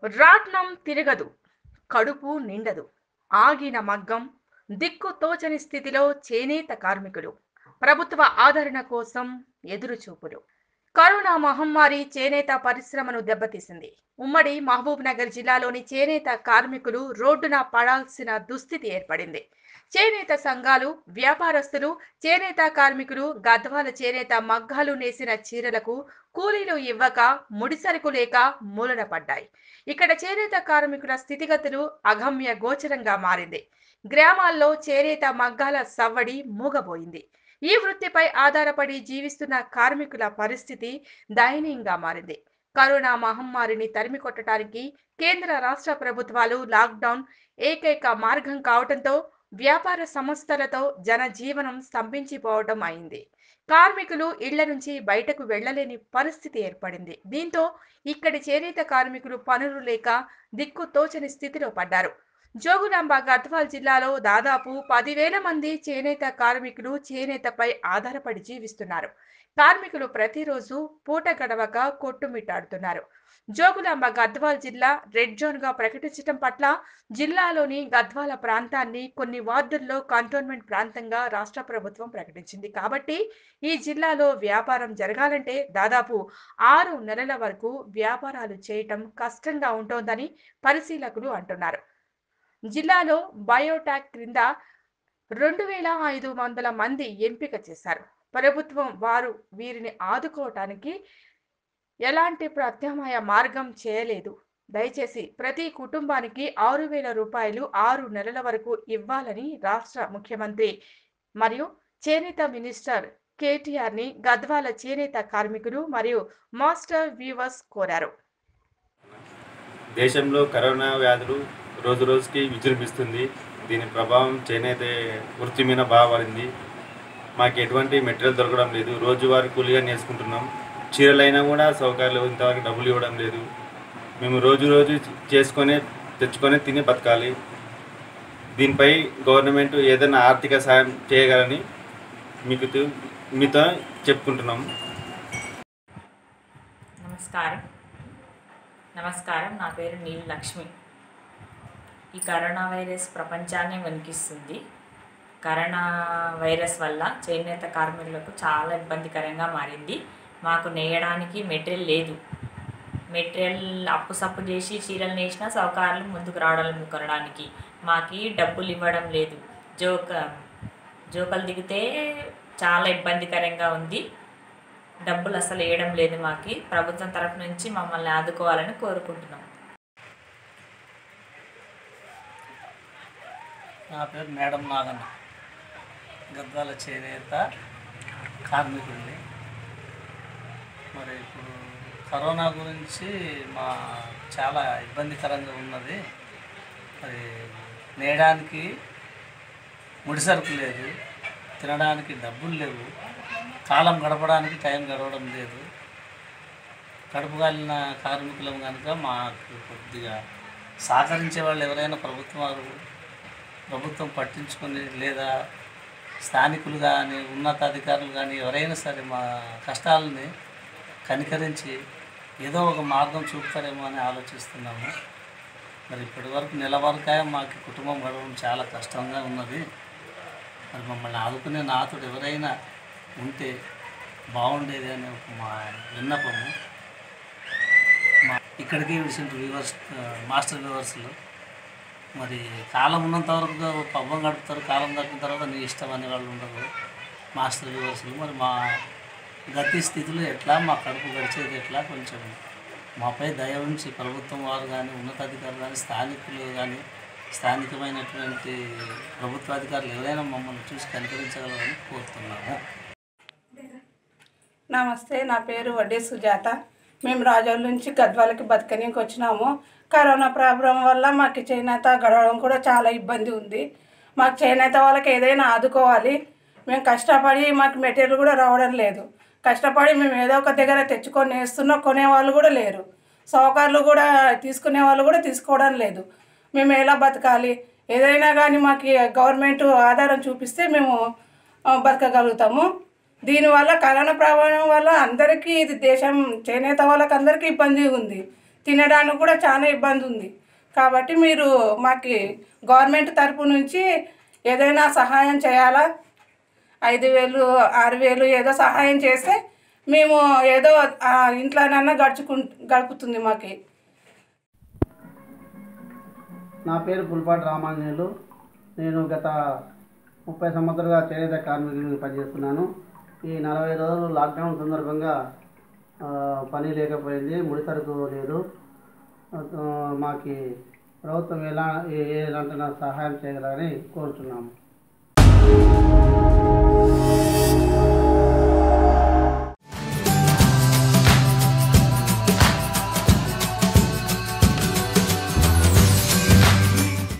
రాట్నం తిరగదు కడుపు నిండదు ఆగిన మగ్గం దిక్కు తోచని స్థితిలో చేనేత కార్మికులు ప్రభుత్వ ఆదరణ కోసం ఎదురుచూపులు కరోనా మహమ్మారి చేనేత పరిశ్రమను దెబ్బతీసింది ఉమ్మడి మహబూబ్ నగర్ జిల్లాలోని చేనేత కార్మికులు రోడ్డున పడాల్సిన దుస్థితి ఏర్పడింది చేనేత సంఘాలు వ్యాపారస్తులు చేనేత కార్మికులు గద్వాల చేనేత మగ్గాలు నేసిన చీరలకు కూలీలు ఇవ్వక ముడిసరుకు లేక మూలన పడ్డాయి ఇక్కడ చేనేత కార్మికుల స్థితిగతులు అగమ్య గోచరంగా మారింది గ్రామాల్లో చేనేత మగ్గాల సవ్వడి మూగబోయింది ఈ వృత్తిపై ఆధారపడి జీవిస్తున్న కార్మికుల పరిస్థితి దయనీయంగా మారింది కరోనా మహమ్మారిని తరిమి కొట్టడానికి కేంద్ర రాష్ట్ర ప్రభుత్వాలు లాక్డౌన్ ఏకైక మార్గం కావడంతో వ్యాపార సంస్థలతో జనజీవనం స్తంభించిపోవడం అయింది కార్మికులు ఇళ్ల నుంచి బయటకు వెళ్లలేని పరిస్థితి ఏర్పడింది దీంతో ఇక్కడి చేనేత కార్మికులు పనులు లేక దిక్కు తోచని స్థితిలో పడ్డారు జోగులాంబ గద్వాల్ జిల్లాలో దాదాపు పదివేల మంది చేనేత కార్మికులు చేనేతపై ఆధారపడి జీవిస్తున్నారు కార్మికులు ప్రతిరోజు పూట గడవక కొట్టుమిట్టాడుతున్నారు జోగులాంబ గద్వాల్ జిల్లా రెడ్ జోన్ గా ప్రకటించడం పట్ల జిల్లాలోని గద్వాల ప్రాంతాన్ని కొన్ని వార్డుల్లో కంటోన్మెంట్ ప్రాంతంగా రాష్ట్ర ప్రభుత్వం ప్రకటించింది కాబట్టి ఈ జిల్లాలో వ్యాపారం జరగాలంటే దాదాపు ఆరు నెలల వరకు వ్యాపారాలు చేయటం కష్టంగా ఉంటోందని పరిశీలకులు అంటున్నారు జిల్లాలో బయోటాక్ క్రింద రెండు వేల ఐదు వందల మంది ఎంపిక చేశారు ప్రభుత్వం వారు వీరిని ఆదుకోవటానికి ఎలాంటి ప్రత్యామ్నాయ మార్గం చేయలేదు దయచేసి ప్రతి కుటుంబానికి ఆరు వేల రూపాయలు ఆరు నెలల వరకు ఇవ్వాలని రాష్ట్ర ముఖ్యమంత్రి మరియు చేనేత మినిస్టర్ కేటీఆర్ ని గద్వాల చేనేత కార్మికులు మరియు మాస్టర్ వీవర్స్ కోరారు దేశంలో కరోనా వ్యాధులు రోజు రోజుకి విజృంభిస్తుంది దీని ప్రభావం చేనేత వృత్తి మీద బాగా పడింది మాకు ఎటువంటి మెటీరియల్ దొరకడం లేదు రోజువారీ కూలీగా నేర్చుకుంటున్నాం చీరలైనా కూడా సౌకర్యాలు ఇంతవరకు డబ్బులు ఇవ్వడం లేదు మేము రోజు రోజు చేసుకొని తెచ్చుకొని తిని బతకాలి దీనిపై గవర్నమెంట్ ఏదైనా ఆర్థిక సాయం చేయగలని మీకు తు- మీతో చెప్పుకుంటున్నాం నమస్కారం నమస్కారం నా పేరు నీల్ లక్ష్మి ఈ కరోనా వైరస్ ప్రపంచాన్ని వణికిస్తుంది కరోనా వైరస్ వల్ల చేనేత కార్మికులకు చాలా ఇబ్బందికరంగా మారింది మాకు నేయడానికి మెటీరియల్ లేదు మెటీరియల్ అప్పు సప్పు చేసి చీరలు నేసిన సౌకర్యాలు ముందుకు రావడం కొనడానికి మాకి డబ్బులు ఇవ్వడం లేదు జోక జోకలు దిగితే చాలా ఇబ్బందికరంగా ఉంది డబ్బులు అసలు వేయడం లేదు మాకి ప్రభుత్వం తరఫు నుంచి మమ్మల్ని ఆదుకోవాలని కోరుకుంటున్నాం నా పేరు మేడం నాగన్న గద్వాల చేనేత కార్మికుడిని మరి ఇప్పుడు కరోనా గురించి మా చాలా ఇబ్బందికరంగా ఉన్నది మరి నేయడానికి ముడిసరుకు లేదు తినడానికి డబ్బులు లేవు కాలం గడపడానికి టైం గడవడం లేదు కడుపు కాలిన కార్మికులం కనుక మాకు కొద్దిగా సహకరించే వాళ్ళు ఎవరైనా ప్రభుత్వం వారు ప్రభుత్వం పట్టించుకొని లేదా స్థానికులు కానీ ఉన్నతాధికారులు కానీ ఎవరైనా సరే మా కష్టాలని కనికరించి ఏదో ఒక మార్గం చూపుతారేమో అని ఆలోచిస్తున్నాము మరి ఇప్పటి వరకు నెల వరకాయ మాకు కుటుంబం గడవడం చాలా కష్టంగా ఉన్నది మరి మమ్మల్ని ఆదుకునే నాతుడు ఎవరైనా ఉంటే బాగుండేది అనే ఒక మా విన్నపము మా ఇక్కడికి విడిచిన వ్యూవర్స్ మాస్టర్ వ్యూవర్స్లో మరి కాలం ఉన్నంత వరకు పబ్బం గడుపుతారు కాలం గడిపిన తర్వాత నీ ఇష్టం అనే వాళ్ళు ఉండరు మాస్టర్ వ్యూవర్స్లు మరి మా గతి స్థితిలో ఎట్లా మా కడుపు గడిచేది ఎట్లా కొంచెం మాపై దయ ఉంచి ప్రభుత్వం వారు కానీ ఉన్నతాధికారులు కానీ స్థానికులు కానీ స్థానికమైనటువంటి ప్రభుత్వాధికారులు ఎవరైనా మమ్మల్ని చూసి కనికరించగలరని కోరుతున్నాము నమస్తే నా పేరు వడ్డే సుజాత మేము రాజోల నుంచి గద్వాలకి బతకనీకి వచ్చినాము కరోనా ప్రాబ్లం వల్ల మాకు చేనేత గడవడం కూడా చాలా ఇబ్బంది ఉంది మాకు చేనేత వాళ్ళకి ఏదైనా ఆదుకోవాలి మేము కష్టపడి మాకు మెటీరియల్ కూడా రావడం లేదు కష్టపడి మేము ఏదో ఒక దగ్గర తెచ్చుకొని వేస్తున్నా కొనే వాళ్ళు కూడా లేరు సౌకర్యాలు కూడా తీసుకునే వాళ్ళు కూడా తీసుకోవడం లేదు మేము ఎలా బతకాలి ఏదైనా కానీ మాకు గవర్నమెంట్ ఆధారం చూపిస్తే మేము ఆ, బతకగలుగుతాము దీనివల్ల కరోనా ప్రభావం వల్ల అందరికీ ఇది దేశం చేనేత వాళ్ళకి అందరికీ ఇబ్బంది ఉంది తినడానికి కూడా చాలా ఇబ్బంది ఉంది కాబట్టి మీరు మాకు గవర్నమెంట్ తరపు నుంచి ఏదైనా సహాయం చేయాలా ఐదు వేలు ఆరు వేలు ఏదో సహాయం చేస్తే మేము ఏదో ఆ ఇంట్లోనన్నా గడుచుకు గడుపుతుంది మాకు నా పేరు పుల్పాటి రామాంజనేయులు నేను గత ముప్పై సంవత్సరాలుగా చేనేత కార్మికుడిగా పనిచేస్తున్నాను ఈ నలభై రోజులు లాక్డౌన్ సందర్భంగా ఆ, పని లేకపోయింది ముడి సరుకు లేదు ఆ, మాకి ప్రభుత్వం ఎలా ఏ- ఎలాంటి సహాయం చేయగలని కోరుతున్నాము